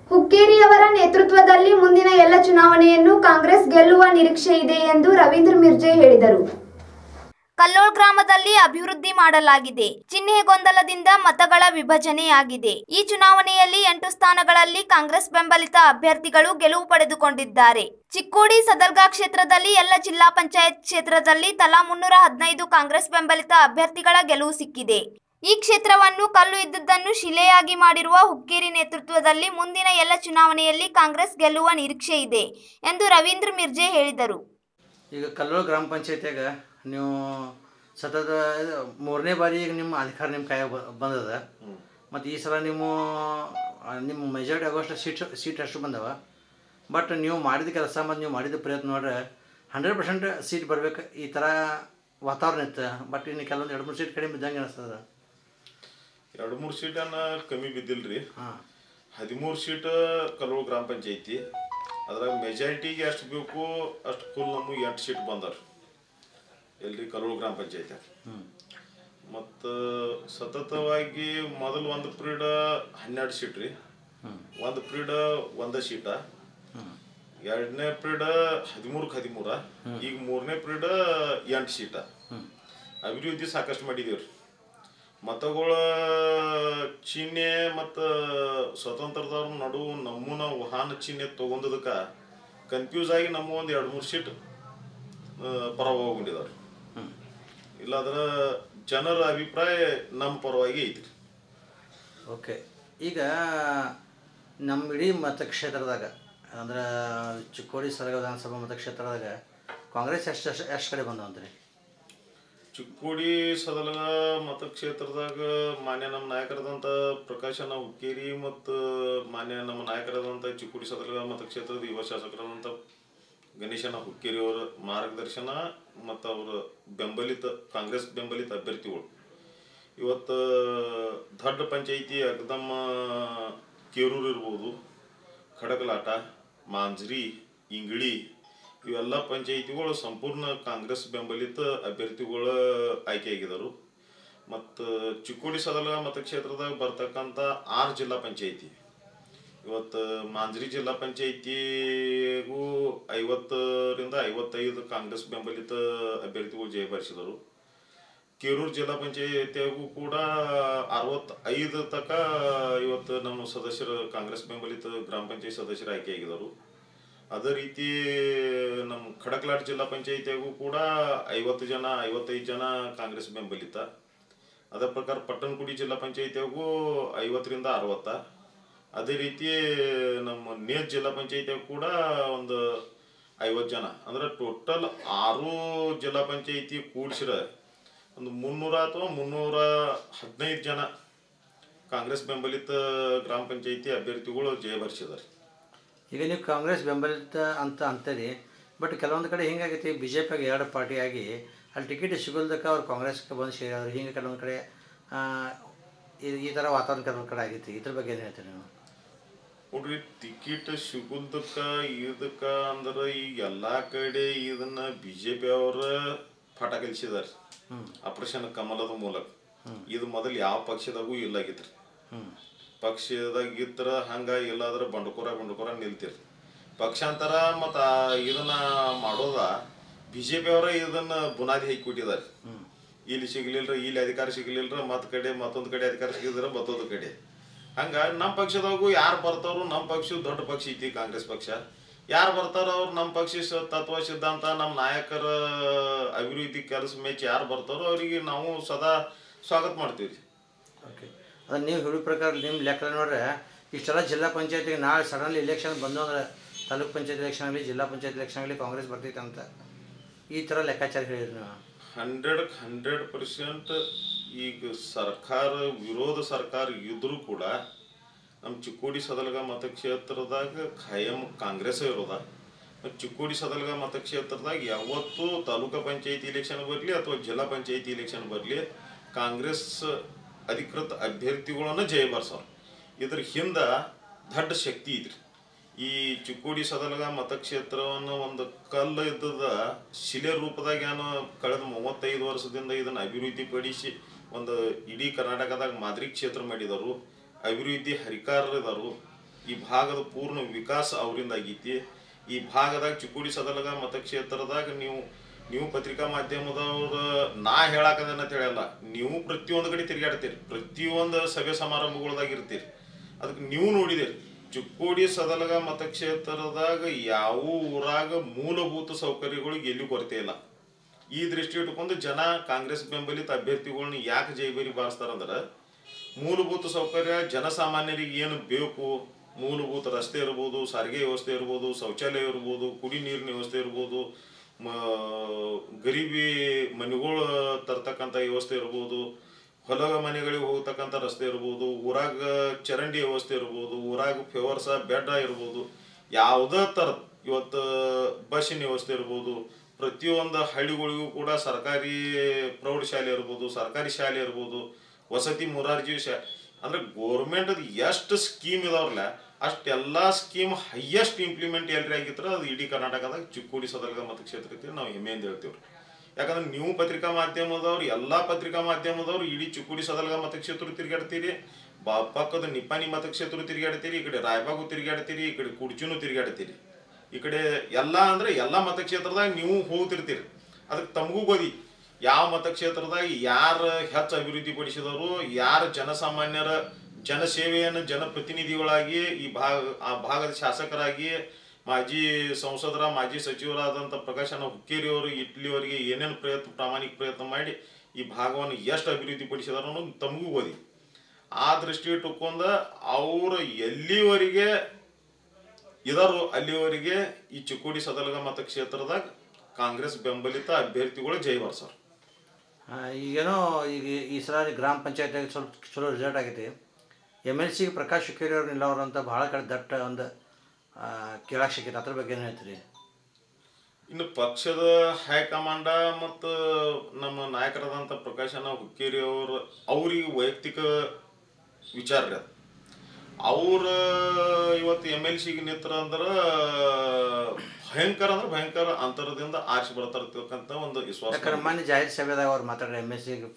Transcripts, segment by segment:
ಹುಕ್ಕೇರಿಯವರ ನೇತೃತ್ವದಲ್ಲಿ ಮುಂದಿನ ಎಲ್ಲ ಚುನಾವಣೆಯನ್ನು ಕಾಂಗ್ರೆಸ್ ಗೆಲ್ಲುವ ನಿರೀಕ್ಷೆ ಇದೆ ಎಂದು ರವೀಂದ್ರ ಮಿರ್ಜೆ ಹೇಳಿದರು ಕಲ್ಲೋಳ್ ಗ್ರಾಮದಲ್ಲಿ ಅಭಿವೃದ್ಧಿ ಮಾಡಲಾಗಿದೆ ಚಿಹ್ನೆ ಗೊಂದಲದಿಂದ ಮತಗಳ ವಿಭಜನೆಯಾಗಿದೆ ಈ ಚುನಾವಣೆಯಲ್ಲಿ ಎಂಟು ಸ್ಥಾನಗಳಲ್ಲಿ ಕಾಂಗ್ರೆಸ್ ಬೆಂಬಲಿತ ಅಭ್ಯರ್ಥಿಗಳು ಗೆಲುವು ಪಡೆದುಕೊಂಡಿದ್ದಾರೆ ಚಿಕ್ಕೋಡಿ ಸದರ್ಗಾ ಕ್ಷೇತ್ರದಲ್ಲಿ ಎಲ್ಲ ಜಿಲ್ಲಾ ಪಂಚಾಯತ್ ಕ್ಷೇತ್ರದಲ್ಲಿ ತಲಾ ಮುನ್ನೂರ ಹದಿನೈದು ಕಾಂಗ್ರೆಸ್ ಬೆಂಬಲಿತ ಅಭ್ಯರ್ಥಿಗಳ ಗೆಲುವು ಸಿಕ್ಕಿದೆ ಈ ಕ್ಷೇತ್ರವನ್ನು ಕಲ್ಲು ಇದ್ದದ್ದನ್ನು ಶಿಲೆಯಾಗಿ ಮಾಡಿರುವ ಹುಕ್ಕೇರಿ ನೇತೃತ್ವದಲ್ಲಿ ಮುಂದಿನ ಎಲ್ಲ ಚುನಾವಣೆಯಲ್ಲಿ ಕಾಂಗ್ರೆಸ್ ಗೆಲ್ಲುವ ನಿರೀಕ್ಷೆ ಇದೆ ಎಂದು ರವೀಂದ್ರ ಮಿರ್ಜೆ ಹೇಳಿದರು ಈಗ ಕಲ್ಲೋಳ ಗ್ರಾಮ ಪಂಚಾಯತ್ಯಾಗ ನೀವು ಸತತ ಇದು ಮೂರನೇ ಬಾರಿ ಈಗ ನಿಮ್ಮ ಅಧಿಕಾರ ನಿಮ್ಮ ಕೈಯಾಗ ಬ- ಬಂದದ ಮತ್ತು ಈ ಸಲ ನೀವು ಆ, ನಿಮ್ಮ ಮೆಜಾರಿಟಿ ಆಗೋಷ್ಟು ಸೀಟ್ ಸೀಟ್ ಅಷ್ಟು ಬಂದವ ಬಟ್ ನೀವು ಮಾಡಿದ ಕೆಲಸ ಮತ್ತು ನೀವು ಮಾಡಿದ ಪ್ರಯತ್ನ ನೋಡ್ರೆ ಹಂಡ್ರೆಡ್ ಪರ್ಸೆಂಟ್ ಸೀಟ್ ಬರ್ಬೇಕು ಈ ಥರ ವಾತಾವರಣ ಇತ್ತು ಬಟ್ ಇನ್ನು ಕೆಲವೊಂದು ಎರಡು ಮೂರು ಸೀಟ್ ಕಡಿಮೆ ಬಿದ್ದಂಗೆ ಅನಿಸ್ತದ ಎರಡು ಮೂರು ಸೀಟನ್ನ ಕಮ್ಮಿ ಬಿದ್ದಿಲ್ರಿ ಹಾಂ ಹದಿಮೂರು ಸೀಟ್ ಕಲೋಳ ಗ್ರಾಮ ಪಂಚಾಯತಿ ಅದ್ರಾಗ ಮೆಜಾರಿಟಿಗೆ ಎಷ್ಟು ಬೇಕು ಅಷ್ಟು ಫುಲ್ ನಮಗೆ ಎಂಟು ಸೀಟ್ ಬಂದಾರ ಎಲ್ರಿ ಕಲೋಳ ಗ್ರಾಮ ಪಂಚಾಯತಿ ಮತ್ತು ಸತತವಾಗಿ ಮೊದಲು ಒಂದು ಪೀರಿಯಡ್ ಹನ್ನೆರಡು ಸೀಟ್ ರೀ ಒಂದು ಪೀರಿಯಡ್ ಒಂದ ಸೀಟ ಎರಡನೇ ಪೀರಿಯಡ್ ಹದಿಮೂರಕ್ಕೆ ಹದಿಮೂರ ಈಗ ಮೂರನೇ ಪೀರಿಯಡ್ ಎಂಟು ಸೀಟ ಅಭಿವೃದ್ಧಿ ಸಾಕಷ್ಟು ಮಾಡಿದೀವ್ರಿ ಮತಗಳ ಚಿಹ್ನೆ ಮತ್ತು ಸ್ವತಂತ್ರದವ್ರ ನಡುವು ನಮ್ಮನ್ನ ವಾಹನ ಚಿಹ್ನೆ ತೊಗೊಂಡದಕ್ಕೆ ಕನ್ಫ್ಯೂಸ್ ಆಗಿ ನಮ್ಮ ಒಂದು ಎರಡು ಮೂರು ಸೀಟ್ ಪರವಾಗಿ ಹೋಗ್ಬಿಟ್ಟಿದಾರೆ ಇಲ್ಲಾಂದ್ರೆ ಜನರ ಅಭಿಪ್ರಾಯ ನಮ್ಮ ಪರವಾಗಿ ಐತಿ ಓಕೆ ಈಗ ನಮ್ಮ ಇಡೀ ಮತಕ್ಷೇತ್ರದಾಗ ಅಂದ್ರೆ ಚಿಕ್ಕೋಡಿ ಸರಗ ವಿಧಾನಸಭಾ ಮತಕ್ಷೇತ್ರದಾಗ ಕಾಂಗ್ರೆಸ್ ಎಷ್ಟು ಎಷ್ಟು ಎಷ್ಟು ಕಡೆ ಬಂದವಂತ್ರಿ ಚಿಕ್ಕೋಡಿ ಸದಲಗ ಮತಕ್ಷೇತ್ರದಾಗ ಮಾನ್ಯ ನಮ್ಮ ನಾಯಕರಾದಂಥ ಪ್ರಕಾಶನ ಹುಕ್ಕೇರಿ ಮತ್ತು ಮಾನ್ಯ ನಮ್ಮ ನಾಯಕರಾದಂಥ ಚಿಕ್ಕೋಡಿ ಸದಲಗ ಮತಕ್ಷೇತ್ರದ ಯುವ ಶಾಸಕರಾದಂಥ ಗಣೇಶನ ಹುಕ್ಕೇರಿ ಅವರ ಮಾರ್ಗದರ್ಶನ ಮತ್ತು ಅವರ ಬೆಂಬಲಿತ ಕಾಂಗ್ರೆಸ್ ಬೆಂಬಲಿತ ಅಭ್ಯರ್ಥಿಗಳು ಇವತ್ತು ದೊಡ್ಡ ಪಂಚಾಯಿತಿ ಅಗ್ದಮ್ಮ ಕೇರೂರು ಇರ್ಬೋದು ಖಡಗಲಾಟ ಮಾಂಜ್ರಿ ಇಂಗ್ಳಿ ಇವೆಲ್ಲ ಪಂಚಾಯಿತಿಗಳು ಸಂಪೂರ್ಣ ಕಾಂಗ್ರೆಸ್ ಬೆಂಬಲಿತ ಅಭ್ಯರ್ಥಿಗಳ ಆಯ್ಕೆಯಾಗಿದ್ದರು ಮತ್ತು ಚಿಕ್ಕೋಡಿ ಸದಲ ಮತಕ್ಷೇತ್ರದಾಗ ಬರ್ತಕ್ಕಂಥ ಆರು ಜಿಲ್ಲಾ ಪಂಚಾಯಿತಿ ಇವತ್ತು ಮಾಂಜ್ರಿ ಜಿಲ್ಲಾ ಪಂಚಾಯಿತಿಗೂ ಐವತ್ತರಿಂದ ಐವತ್ತೈದು ಕಾಂಗ್ರೆಸ್ ಬೆಂಬಲಿತ ಅಭ್ಯರ್ಥಿಗಳು ಜಯಬರಿಸಿದರು ಕೇರೂರು ಜಿಲ್ಲಾ ಪಂಚಾಯತಿಯಾಗೂ ಕೂಡ ಅರವತ್ತೈದು ತನಕ ಇವತ್ತು ನಮ್ಮ ಸದಸ್ಯರು ಕಾಂಗ್ರೆಸ್ ಬೆಂಬಲಿತ ಗ್ರಾಮ ಪಂಚಾಯತ್ ಸದಸ್ಯರು ಆಯ್ಕೆಯಾಗಿದ್ದರು ಅದೇ ರೀತಿ ನಮ್ಮ ಖಡಕ್ಲಾಟ್ ಜಿಲ್ಲಾ ಪಂಚಾಯತಿಯಾಗೂ ಕೂಡ ಐವತ್ತು ಜನ ಐವತ್ತೈದು ಜನ ಕಾಂಗ್ರೆಸ್ ಬೆಂಬಲಿತ ಅದೇ ಪ್ರಕಾರ ಪಟ್ಟಣಕುಡಿ ಜಿಲ್ಲಾ ಪಂಚಾಯತಿಯಾಗೂ ಐವತ್ತರಿಂದ ಅರವತ್ತ ಅದೇ ರೀತಿ ನಮ್ಮ ನೇಜ್ ಜಿಲ್ಲಾ ಪಂಚಾಯತಿಯಾಗ ಕೂಡ ಒಂದು ಐವತ್ತು ಜನ ಅಂದ್ರೆ ಟೋಟಲ್ ಆರು ಜಿಲ್ಲಾ ಪಂಚಾಯತಿ ಕೂಡಿಸಿರ ಒಂದು ಮುನ್ನೂರ ಅಥವಾ ಮುನ್ನೂರ ಹದಿನೈದು ಜನ ಕಾಂಗ್ರೆಸ್ ಬೆಂಬಲಿತ ಗ್ರಾಮ ಪಂಚಾಯತಿ ಅಭ್ಯರ್ಥಿಗಳು ಜಯಭರಿಸಿದ್ದಾರೆ ಈಗ ನೀವು ಕಾಂಗ್ರೆಸ್ ಬೆಂಬಲಿತ ಅಂತ ಅಂತೀರಿ ಬಟ್ ಕೆಲವೊಂದು ಕಡೆ ಹಿಂಗಾಗೈತಿ ಬಿ ಜೆ ಪಿಗೆ ಎರಡು ಪಾರ್ಟಿ ಆಗಿ ಅಲ್ಲಿ ಟಿಕೆಟ್ ಸಿಗೋಲ್ದಕ್ಕೆ ಅವ್ರು ಕಾಂಗ್ರೆಸ್ಗೆ ಬಂದು ಸೇರಿದ್ರು ಹಿಂಗೆ ಕೆಲವೊಂದು ಕಡೆ ಆ, ಈ- ಈ ಥರ ವಾತಾವರಣ ಕೆಲವೊಂದು ಕಡೆ ಆಗೈತಿ ಇದ್ರ ಬಗ್ಗೆ ಏನು ಹೇಳ್ತೀರಿ ನೀವು ನೋಡ್ರಿ ಟಿಕೆಟ್ ಸಿಗುದಕ್ಕ ಇದಕ್ಕ ಅಂದ್ರ ಈಗ ಎಲ್ಲಾ ಕಡೆ ಇದನ್ನ ಬಿಜೆಪಿ ಅವರ ಪಾಠ ಕಲಿಸಿದಾರೆ ಆಪರೇಷನ್ ಕಮಲದ ಮೂಲಕ ಇದು ಮೊದಲು ಯಾವ ಪಕ್ಷದಾಗೂ ಇಲ್ಲಾಗಿತ್ರಿ ಪಕ್ಷದಾಗ ಇದ್ರ ಹಂಗ ಇಲ್ಲಾದ್ರ ಬಂಡಕೋರ ಬಂಡಕೋರ ನಿಲ್ತಿರ್ ಪಕ್ಷಾಂತರ ಮತ್ತ ಇದನ್ನ ಮಾಡೋದ ಬಿಜೆಪಿ ಅವರ ಇದನ್ನ ಬುನಾದಿ ಹಾಕಿಬಿಟ್ಟಿದ್ದಾರೆ ಇಲ್ಲಿ ಸಿಗ್ಲಿಲ್ರ ಇಲ್ಲಿ ಅಧಿಕಾರ ಸಿಗ್ಲಿಲ್ರ ಮತ್ ಕಡೆ ಮತ್ತೊಂದ್ ಕಡೆ ಅಧಿಕಾರ ಸಿಗಿದ್ರ ಮತ್ತೊಂದು ಕಡೆ ಹಂಗ ನಮ್ಮ ಪಕ್ಷದಾಗೂ ಯಾರು ಬರ್ತಾರೋ ನಮ್ಮ ಪಕ್ಷ ದೊಡ್ಡ ಪಕ್ಷ ಐತಿ ಕಾಂಗ್ರೆಸ್ ಪಕ್ಷ ಯಾರು ಬರ್ತಾರೋ ಅವ್ರು ನಮ್ಮ ಪಕ್ಷ ಸ- ತತ್ವ ಸಿದ್ಧಾಂತ ನಮ್ಮ ನಾಯಕರ ಅಭಿವೃದ್ಧಿ ಕೆಲಸ ಮೆಚ್ಚಿ ಯಾರು ಬರ್ತಾರೋ ಅವರಿಗೆ ನಾವು ಸದಾ ಸ್ವಾಗತ ಮಾಡ್ತೀವಿ ಓಕೆ ಅದು ನೀವು ಹೇಳೋ ಪ್ರಕಾರ ನಿಮ್ಮ ಲೆಕ್ಕ ನೋಡ್ರೆ ಇಷ್ಟೆಲ್ಲ ಜಿಲ್ಲಾ ಪಂಚಾಯತಿಗೆ ನಾಳೆ ಸಡನ್ಲಿ ಇಲೆಕ್ಷನ್ ಬಂದು ಅಂದ್ರೆ ತಾಲೂಕ್ ಪಂಚಾಯತ್ ಎಲೆಕ್ಷನ್ ಆಗಲಿ ಜಿಲ್ಲಾ ಪಂಚಾಯತ್ ಎಲೆಕ್ಷನ್ ಆಗಲಿ ಕಾಂಗ್ರೆಸ್ ಬರ್ತೈತೆ ಅಂತ ಈ ಥರ ಲೆಕ್ಕಾಚಾರ ಹೇಳಿದ್ರಿ ನೀವು ಹಂಡ್ರೆಡ್ ಹಂಡ್ರೆಡ್ ಪರ್ಸೆಂಟ್ ಈಗ ಸರ್ಕಾರ ವಿರೋಧ ಸರ್ಕಾರ ಇದ್ರೂ ಕೂಡ ನಮ್ಮ ಚಿಕ್ಕೋಡಿ ಸದಲಗ ಮತಕ್ಷೇತ್ರದಾಗ ಖಾಯಂ ಕಾಂಗ್ರೆಸ್ ಇರೋದ ಮತ್ತ್ ಚಿಕ್ಕೋಡಿ ಸದಲಗ ಮತಕ್ಷೇತ್ರದಾಗ ಯಾವತ್ತೂ ತಾಲೂಕಾ ಪಂಚಾಯತಿ ಇಲೆಕ್ಷನ್ ಬರಲಿ ಅಥವಾ ಜಿಲ್ಲಾ ಪಂಚಾಯತಿ ಇಲೆಕ್ಷನ್ ಬರಲಿ ಕಾಂಗ್ರೆಸ್ ಅಧಿಕೃತ ಅಭ್ಯರ್ಥಿಗಳನ್ನ ಜಯ ಬರ್ಸವ್ರ ಇದ್ರ ಹಿಂದ ದೊಡ್ಡ ಶಕ್ತಿ ಐತ್ರಿ ಈ ಚಿಕ್ಕೋಡಿ ಸದಲಗ ಮತಕ್ಷೇತ್ರವನ್ನು ಒಂದು ಕಲ್ಲು ಇದ್ದದ ಶಿಲೆ ರೂಪದಾಗ ಏನು ಕಳೆದ ಮೂವತ್ತೈದು ವರ್ಷದಿಂದ ಇದನ್ನ ಅಭಿವೃದ್ಧಿ ಪಡಿಸಿ ಒಂದು ಇಡೀ ಕರ್ನಾಟಕದಾಗ ಮಾದರಿ ಕ್ಷೇತ್ರ ಮಾಡಿದರು ಅಭಿವೃದ್ಧಿ ಹರಿಕಾರರಿದರು ಈ ಭಾಗದ ಪೂರ್ಣ ವಿಕಾಸ ಅವರಿಂದ ಆಗೈತಿ ಈ ಭಾಗದಾಗ ಚಿಕ್ಕೋಡಿ ಸದಲಗ ಮತಕ್ಷೇತ್ರದಾಗ ನೀವು ನೀವು ಪತ್ರಿಕಾ ಮಾಧ್ಯಮದವ್ರ ನಾ ಹೇಳಾಕದೇನ ಅಂತ ಹೇಳಲ್ಲ ನೀವು ಪ್ರತಿಯೊಂದು ಕಡೆ ತಿರುಗಾಡ್ತೀರಿ ಪ್ರತಿಯೊಂದು ಸಭೆ ಸಮಾರಂಭಗಳ್ದಾಗ ಇರ್ತೀರಿ ಅದಕ್ಕೆ ನೀವು ನೋಡಿದಿರಿ ಚಿಕ್ಕೋಡಿ ಸದಲಗ ಮತಕ್ಷೇತ್ರದಾಗ ಯಾವ ಊರಾಗ ಮೂಲಭೂತ ಸೌಕರ್ಯಗಳಿಗೆ ಎಲ್ಲಿ ಕೊರತೆ ಇಲ್ಲ ಈ ದೃಷ್ಟಿ ಇಟ್ಕೊಂಡು ಜನ ಕಾಂಗ್ರೆಸ್ ಬೆಂಬಲಿತ ಅಭ್ಯರ್ಥಿಗಳನ್ನ ಯಾಕೆ ಜೈಬೇರಿ ಬಾರಿಸ್ತಾರಂದ್ರೆ ಮೂಲಭೂತ ಸೌಕರ್ಯ ಜನಸಾಮಾನ್ಯರಿಗೆ ಏನು ಬೇಕು ಮೂಲಭೂತ ರಸ್ತೆ ಇರ್ಬೋದು ಸಾರಿಗೆ ವ್ಯವಸ್ಥೆ ಇರ್ಬೋದು ಶೌಚಾಲಯ ಇರ್ಬೋದು ಕುಡಿ ನೀರಿನ ವ್ಯವಸ್ಥೆ ಇರ್ಬೋದು ಮ ಗರೀಬಿ ಮನೆಗಳು ತರ್ತಕ್ಕಂಥ ವ್ಯವಸ್ಥೆ ಇರ್ಬೋದು ಹೊಲ ಮನೆಗಳಿಗೆ ಹೋಗ್ತಕ್ಕಂಥ ರಸ್ತೆ ಇರ್ಬೋದು ಊರಾಗ ಚರಂಡಿ ವ್ಯವಸ್ಥೆ ಇರ್ಬೋದು ಊರಾಗ ಫೆವರ್ಸ ಬೆಡ್ ಇರ್ಬೋದು ಯಾವುದೇ ಥರ ಇವತ್ತು ಬಸ್ಸಿನ ವ್ಯವಸ್ಥೆ ಇರ್ಬೋದು ಪ್ರತಿಯೊಂದು ಹಳ್ಳಿಗಳಿಗೂ ಕೂಡ ಸರ್ಕಾರಿ ಪ್ರೌಢಶಾಲೆ ಇರ್ಬೋದು ಸರ್ಕಾರಿ ಶಾಲೆ ಇರ್ಬೋದು ವಸತಿ ಮುರಾರ್ಜಿ ಶಾ ಅಂದ್ರೆ ಗೋರ್ಮೆಂಟ್ ಎಷ್ಟು ಸ್ಕೀಮ್ ಇದಾವ್ರಲ್ಲ ಅಷ್ಟೆಲ್ಲ ಸ್ಕೀಮ್ ಹೈಯೆಸ್ಟ್ ಇಂಪ್ಲಿಮೆಂಟ್ ಎಲ್ರಿ ಆಗಿತ್ರ ಅದು ಇಡೀ ಕರ್ನಾಟಕದಾಗ ಚಿಕ್ಕೋಡಿ ಸದರ್ಗ ಮತಕ್ಷೇತ್ರಕ್ಕೆ ನಾವು ಹೆಮ್ಮೆಯಿಂದ ಹೇಳ್ತೀವ್ರಿ ಯಾಕಂದ್ರೆ ನೀವು ಪತ್ರಿಕಾ ಮಾಧ್ಯಮದವ್ರು ಎಲ್ಲಾ ಪತ್ರಿಕಾ ಮಾಧ್ಯಮದವ್ರು ಇಡೀ ಚಿಕ್ಕೋಡಿ ಸದಲ್ಗ ಮತಕ್ಷೇತ್ರ ತಿರುಗಾಡ್ತೀರಿ ಬಾ ಪಕ್ಕದ ನಿಪ್ಪಾಣಿ ಮತಕ್ಷೇತ್ರ ತಿರುಗಾಡ್ತೀರಿ ಈ ಕಡೆ ರಾಯಬಾಗು ತಿರುಗಾಡ್ತೀರಿ ಈ ಕಡೆ ಕುಡ್ಚಿನೂ ತಿರುಗಾಡ್ತೀರಿ ಈ ಕಡೆ ಎಲ್ಲಾ ಅಂದ್ರೆ ಎಲ್ಲಾ ಮತಕ್ಷೇತ್ರದಾಗ ನೀವು ಹೋಗ್ತಿರ್ತೀರಿ ಅದಕ್ಕೆ ತಮಗೂ ಗೋದಿ ಯಾವ ಮತಕ್ಷೇತ್ರದಾಗ ಯಾರು ಹೆಚ್ಚು ಅಭಿವೃದ್ಧಿ ಪಡಿಸಿದವರು ಯಾರು ಜನಸಾಮಾನ್ಯರ ಜನಸೇವೆಯನ್ನು ಜನಪ್ರತಿನಿಧಿಗಳಾಗಿ ಈ ಭಾಗ ಆ ಭಾಗದ ಶಾಸಕರಾಗಿ ಮಾಜಿ ಸಂಸದರ ಮಾಜಿ ಸಚಿವರಾದಂಥ ಪ್ರಕಾಶನ ಹುಕ್ಕೇರಿ ಅವರು ಇಟ್ಲಿಯವರಿಗೆ ಏನೇನು ಪ್ರಯತ್ನ ಪ್ರಾಮಾಣಿಕ ಪ್ರಯತ್ನ ಮಾಡಿ ಈ ಭಾಗವನ್ನು ಎಷ್ಟು ಅಭಿವೃದ್ಧಿ ಪಡಿಸಿದಾರ ಅನ್ನೋದು ತಮಗೂ ಓದಿ ಆ ದೃಷ್ಟಿ ಇಟ್ಟುಕೊಂಡ ಅವರು ಎಲ್ಲಿವರೆಗೆ ಇದಾರೋ ಅಲ್ಲಿವರೆಗೆ ಈ ಚಿಕ್ಕೋಡಿ ಸದಲಗ ಮತಕ್ಷೇತ್ರದಾಗ ಕಾಂಗ್ರೆಸ್ ಬೆಂಬಲಿತ ಅಭ್ಯರ್ಥಿಗಳು ಜೈ ಬರ್ಸರ್ ಆ, ಈಗೇನೋ ಈಗ ಈ ಸಲ ಗ್ರಾಮ ಪಂಚಾಯತ್ಯಾಗ ಸ್ವಲ್ಪ ಚಲೋ ರಿಸಲ್ಟ್ ಆಗೈತಿ ಎಮ್ ಎಲ್ ಸಿಗೆ ಪ್ರಕಾಶ್ ಹುಕ್ಕೇರಿ ಅವ್ರು ನಿಲ್ಲವ್ರು ಅಂತ ಭಾಳ ಕಡೆ ದಟ್ಟ ಒಂದು ಕೇಳಕ್ಕೆ ಸಿಕ್ಕೈತೆ ಅದ್ರ ಬಗ್ಗೆ ಏನು ಹೇಳ್ತೀರಿ ಇನ್ನು ಪಕ್ಷದ ಹೈಕಮಾಂಡ ಮತ್ತು ನಮ್ಮ ನಾಯಕರಾದಂಥ ಪ್ರಕಾಶನ ಹುಕ್ಕೇರಿ ಅವರು ಅವ್ರಿಗೆ ವೈಯಕ್ತಿಕ ವಿಚಾರ ರೀ ಅದು ಅವ್ರ ಇವತ್ತು ಎಮ್ ಎಲ್ ಸಿಗೆ ನಿಂತರ ಅಂದ್ರೆ ಭಯಂಕರ ಅಂದ್ರೆ ಭಯಂಕರ ಅಂತರದಿಂದ ಆರಿಸಿ ಬರ್ತಾ ಇರ್ತಕ್ಕಂಥ ಒಂದು ವಿಶ್ವಾಸ ಯಾಕಂದ್ರೆ ಮೊನ್ನೆ ಜಾಹಿರ್ ಸಭೆದಾಗ ಅವ್ರು ಮಾತಾಡ್ರಿ ಎಮ್ ಎಸ್ ಸಿಗೆ